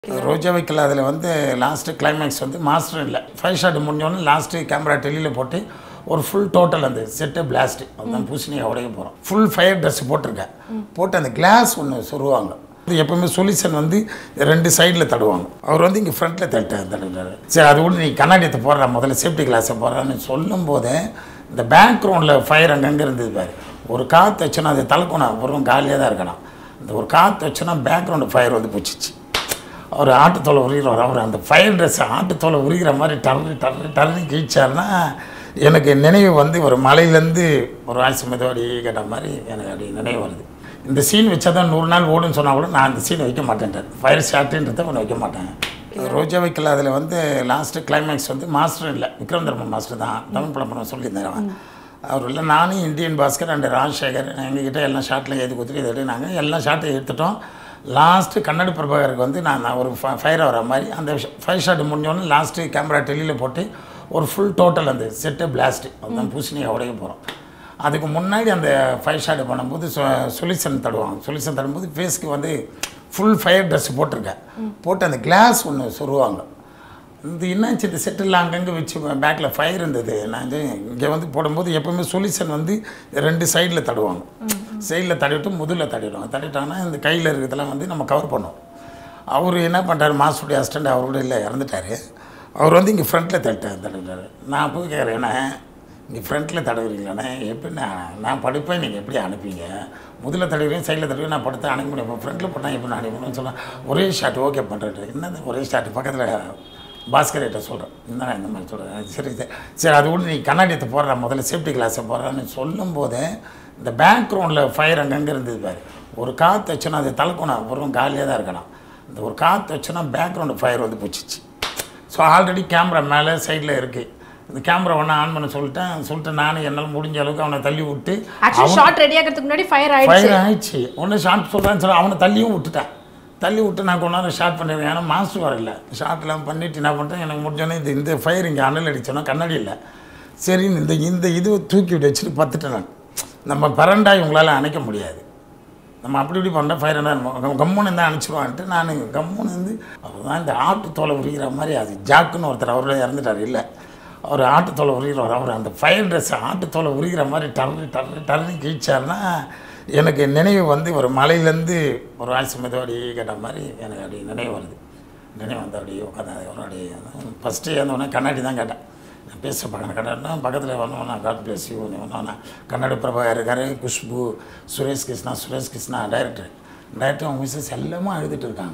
ரோஜா வைக்கல அதில் வந்து லாஸ்ட்டு கிளைமேக்ஸ் வந்து மாஸ்டர் இல்லை ஃபைவ் ஷாட் முடிஞ்சோடனே லாஸ்ட்டு கேமரா டெல்லியில் போட்டு ஒரு ஃபுல் டோட்டல் அந்த செட்டு பிளாஸ்ட் அதுதான் பூசணியை உடைய போகிறோம் ஃபுல் ஃபயர் ட்ரெஸ் போட்டிருக்கேன் போட்டு அந்த கிளாஸ் ஒன்று சொருவாங்க இது எப்பவுமே சொல்யூஷன் வந்து ரெண்டு சைடில் தடுவாங்க அவர் வந்து இங்கே ஃப்ரண்ட்டில் தட்ட தடுக்கிறாரு சரி அது கூட நீ கண்ணாடியத்தை போடுற முதல்ல சேஃப்டி கிளாஸை போடுறான்னு சொல்லும் போதே இந்த பேக்ரவுண்டில் ஃபயர் அங்கங்கே இருந்தது பாரு ஒரு காற்று வச்சோன்னா அது தலக்கணும் வெறும் காலியாக தான் இருக்கணும் இந்த ஒரு காற்று வச்சோன்னா பேக்ரவுண்டு ஃபயர் வந்து பிடிச்சிச்சு அவர் ஆட்டுத்தோலை உரிகிறவர் அவர் அந்த ஃபயர் ட்ரெஸ் ஆட்டுத்தோலை உரிகிற மாதிரி டர்ரு டர்ரு டர்னு கீழ்ச்சார்னா எனக்கு நினைவு வந்து ஒரு மலையிலேருந்து ஒரு ஆயுசு மெதுவாடி கேட்ட மாதிரி எனக்கு அப்படி நினைவு வருது இந்த சீன் வச்சா தான் நூறு நாள் ஓடுன்னு சொன்னால் கூட நான் அந்த சீன் வைக்க மாட்டேன்ட்டார் ஃபயர் ஷாட்டுன்றதை ஒன்று வைக்க மாட்டேன் ரோஜா வைக்கல அதில் வந்து லாஸ்ட்டு கிளைமேக்ஸ் வந்து மாஸ்டர் இல்லை விக்ரம் தர்மன் மாஸ்டர் தான் தமிழ் படம் பண்ண சொல்லியிருந்தார் அவன் அவர் இல்லை நானும் இந்தியன் பாஸ்கர் அண்ட் ராஜசேகர் எங்ககிட்ட எல்லாம் ஷாட்டில் எழுதி கொடுத்துட்டு இதை நாங்கள் எல்லாம் ஷாட்டை எடுத்துட்டோம் லாஸ்ட்டு கண்ணாடி பிரபாகருக்கு வந்து நான் நான் ஒரு ஃபயர் வர மாதிரி அந்த ஃபைவ் ஷாட் முடிஞ்சோடனே லாஸ்ட்டு கேமரா டெல்லியில் போட்டு ஒரு ஃபுல் டோட்டல் அந்த செட்டு பிளாஸ்ட்டு அதுதான் பூசணியை உடைய போகிறோம் அதுக்கு முன்னாடி அந்த ஃபைவ் ஷாட் பண்ணும்போது சொல்யூஷன் தடுவாங்க சொல்யூஷன் தடும்போது ஃபேஸ்க்கு வந்து ஃபுல் ஃபயர் ட்ரெஸ் போட்டிருக்கேன் போட்டு அந்த கிளாஸ் ஒன்று சொருவாங்க இந்த என்னாச்சு இந்த செட்டில் அங்கங்கே வச்சு பேக்கில் ஃபயர் இருந்தது நான் வந்து இங்கே வந்து போடும்போது எப்போவுமே சொல்யூஷன் வந்து ரெண்டு சைடில் தடுவாங்க சைடில் தடவிட்டு முதுகில் தடவிடுவாங்க தடவிட்டாங்கன்னா இந்த கையில் இருக்கிறதெல்லாம் வந்து நம்ம கவர் பண்ணுவோம் அவர் என்ன பண்ணுறாரு மாஸ்டருடைய அசிஸ்டண்ட் அவர் கூட இல்லை இறந்துட்டார் அவர் வந்து இங்கே ஃப்ரண்ட்டில் தட்ட தடவிட்டார் நான் போய் கேட்குறேன் ஏன்னா இங்கே ஃப்ரண்ட்டில் தடவுறீங்களாண்ணே எப்படி நான் நான் படுப்பேன் நீங்கள் எப்படி அனுப்பீங்க முதல்ல தடவுறேன் சைடில் தடவி நான் படுத்து அனுப்ப முடியும் இப்போ ஃப்ரண்ட்டில் போட்டால் எப்படி நான் அனுப்பணும்னு சொன்னால் ஒரே ஷாட் ஓகே பண்ணுறது என்னது ஒரே ஷாட் பக்கத்தில் பாஸ்கர்கிட்ட சொல்கிறேன் என்ன இந்த மாதிரி சொல்கிறேன் சரி சரி சரி அது கூட நீ கண்ணாடியத்தை போடுற முதல்ல சேஃப்டி கிளாஸை போடுறான்னு சொல்லும் போதே இந்த பேக்ரவுண்டில் ஃபயர் அங்கங்கே இருந்தது பாரு ஒரு காற்று வச்சோன்னா அது தலக்கணும் வெறும் காலியாக தான் இருக்கணும் இந்த ஒரு காற்று வச்சோன்னா பேக்ரவுண்டு ஃபயர் வந்து பிடிச்சிச்சு ஸோ ஆல்ரெடி கேமரா மேலே சைடில் இருக்குது இந்த கேமரா ஒன்று ஆன் பண்ண சொல்லிட்டேன் சொல்லிட்டு நானும் என்னால் முடிஞ்ச அளவுக்கு அவனை தள்ளி விட்டு ஆக்சுவலி ஷார்ட் ரெடி ஆகிறதுக்கு முன்னாடி ஃபயர் ஆயிடுச்சு ஃபயர் ஆயிடுச்சு ஒன்று ஷார்ட் சொல்கிறான்னு சொல்லி அவனை தள்ளியும் விட்டுட்டேன் தள்ளி விட்டு நான் கொஞ்ச நேரம் ஷார்ட் பண்ணிடுவேன் ஏன்னா மாஸ்டர் வரல ஷார்ட்லாம் பண்ணிவிட்டு என்ன பண்ணிட்டேன் எனக்கு முடிஞ்சோன்னே இது இந்த ஃபயர் இங்கே அனல் அடிச்சோன்னா கண்ணாடி இல்லை சரி இந்த இந்த இது தூக்கி விட்டு வச்சுட்டு பார்த்துட்டேன் நான் நம்ம பரண்டாய் உங்களால் அணைக்க முடியாது நம்ம அப்படி இப்படி பண்ண ஃபயர் என்ன கம்முன்னு தான் அனுப்பிச்சிடுவான்ட்டு நான் கம்முன்னு இருந்து அவர் தான் இந்த ஆட்டு தோலை உரிகிற மாதிரி அது ஜாக்குன்னு ஒருத்தர் அவரோட இறந்துட்டார் இல்லை அவர் ஆட்டு தோலை உரிகிறவர் அவர் அந்த ஃபயர் ட்ரெஸ் ஆட்டு தோலை உரிகிற மாதிரி டர்ரு டர்ரு டர்னு கீழ்ச்சார்னா எனக்கு நினைவு வந்து ஒரு மலையிலேருந்து ஒரு ஆயுசு மெதுவாடி கேட்ட மாதிரி எனக்கு அப்படி நினைவு வருது நினைவு வந்து அப்படியே உட்காந்து ஒரு அப்படியே ஃபஸ்ட்டு ஏந்தோடனே கண்ணாடி தான் கேட்டேன் நான் பேச பார்க்கணும் கேட்டேன்னா பக்கத்தில் வரணும்னா காட் பிளஸ் யூ ஒன்றா கண்ணாடி பிரபாகர் இருக்காரு குஷ்பு சுரேஷ் கிருஷ்ணா சுரேஷ் கிருஷ்ணா டைரக்டர் டைரக்டர் அவங்க மிஸ்ஸஸ் எல்லாமே அழுதுட்டு இருக்காங்க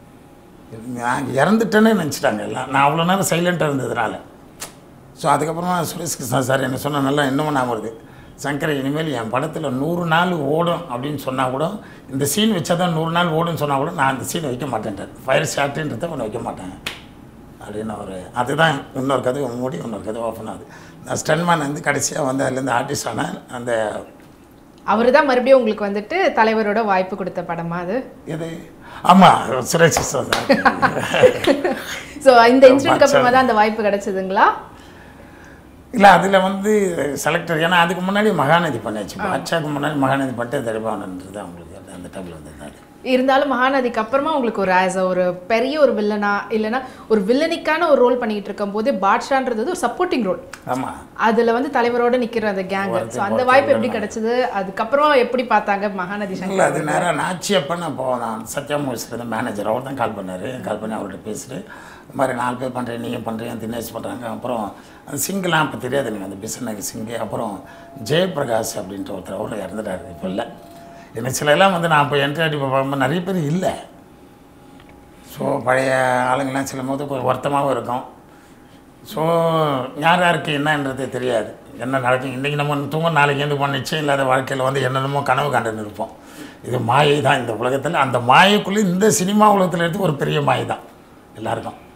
நான் இறந்துட்டேன்னே நினச்சிட்டாங்க எல்லாம் நான் அவ்வளோ நேரம் சைலண்ட்டாக இருந்ததுனால ஸோ அதுக்கப்புறமா சுரேஷ் கிருஷ்ணா சார் என்ன சொன்ன நல்லா இன்னமும் ஞாபகம் வருது சங்கர் இனிமேல் என் படத்தில் நூறு நாள் ஓடும் அப்படின்னு சொன்னால் கூட இந்த சீன் வச்சா தான் நூறு நாள் ஓடுன்னு சொன்னால் கூட நான் அந்த சீன் வைக்க மாட்டேன்ட்டேன் ஃபயர் ஷாட்டுன்றதை ஒன்று வைக்க மாட்டேன் அப்படின்னு ஒரு அதுதான் இன்னொரு கதை மூடி இன்னொரு கதை ஓப்பன் ஆகுது நான் ஸ்டன்மேன் வந்து கடைசியாக வந்து அதுலேருந்து ஆர்டிஸ்ட் ஆனேன் அந்த அவர் தான் மறுபடியும் உங்களுக்கு வந்துட்டு தலைவரோட வாய்ப்பு கொடுத்த படமா அது இது ஆமாம் சுரேஷ் கிருஷ்ணா தான் ஸோ இந்த இன்சிடென்ட்க்கு அப்புறமா தான் அந்த வாய்ப்பு கிடைச்சதுங்களா இல்லை அதில் வந்து செலக்டர் ஏன்னா அதுக்கு முன்னாடி மகாநதி பண்ணியாச்சு பாட்சாக்கு முன்னாடி மகாநதி பண்ணிட்டு தரிபானன்றது அவங்களுக்கு அந்த டைமில் வந்ததுனால இருந்தாலும் மகாநதிக்கு அப்புறமா உங்களுக்கு ஒரு ஆஸ் ஒரு பெரிய ஒரு வில்லனா இல்லைன்னா ஒரு வில்லனிக்கான ஒரு ரோல் பண்ணிட்டு இருக்கும் போதே பாட்ஷான்றது ஒரு சப்போர்ட்டிங் ரோல் ஆமாம் அதுல வந்து தலைவரோட நிக்கிற அந்த கேங் ஸோ அந்த வாய்ப்பு எப்படி கிடைச்சது அதுக்கப்புறமா எப்படி பார்த்தாங்க மகாநதி சங்கர் இல்லை அது நேராக நாச்சியப்பன் அப்போ நான் சத்யா மூவிஸில் இருந்த மேனேஜர் அவர் தான் கால் பண்ணார் கால் பண்ணி அவர்கிட்ட பேசிட்டு இந்த மாதிரி நாலு பேர் பண்ணுறேன் நீங்கள் பண்ணுறீங்க தினேஷ் பண்ணுறாங்க அப்புறம் அந்த சிங்கெலாம் அப்போ தெரியாது எனக்கு அந்த பிஸ்னஸ் சிங்கு அப்புறம் ஜெயபிரகாஷ் அப்படின்ட்டு ஒருத்தர் அவர் இறந்துட்டார் இப்போ இல்லை எனக்கு சில எல்லாம் வந்து நான் இப்போ என்ட்ரி அடி பார்க்கும்போது நிறைய பேர் இல்லை ஸோ பழைய ஆளுங்கெல்லாம் சில போது கொஞ்சம் வருத்தமாகவும் இருக்கும் ஸோ யார் யாருக்கு என்னன்றது தெரியாது என்ன நடக்கும் இன்றைக்கி நம்ம தூங்க நாளைக்கு எந்த பண்ண நிச்சயம் இல்லாத வாழ்க்கையில் வந்து என்னென்னமோ கனவு கண்டுன்னு இருப்போம் இது மாயை தான் இந்த உலகத்தில் அந்த மாயைக்குள்ளே இந்த சினிமா உலகத்தில் எடுத்து ஒரு பெரிய மாயை தான் எல்லாருக்கும்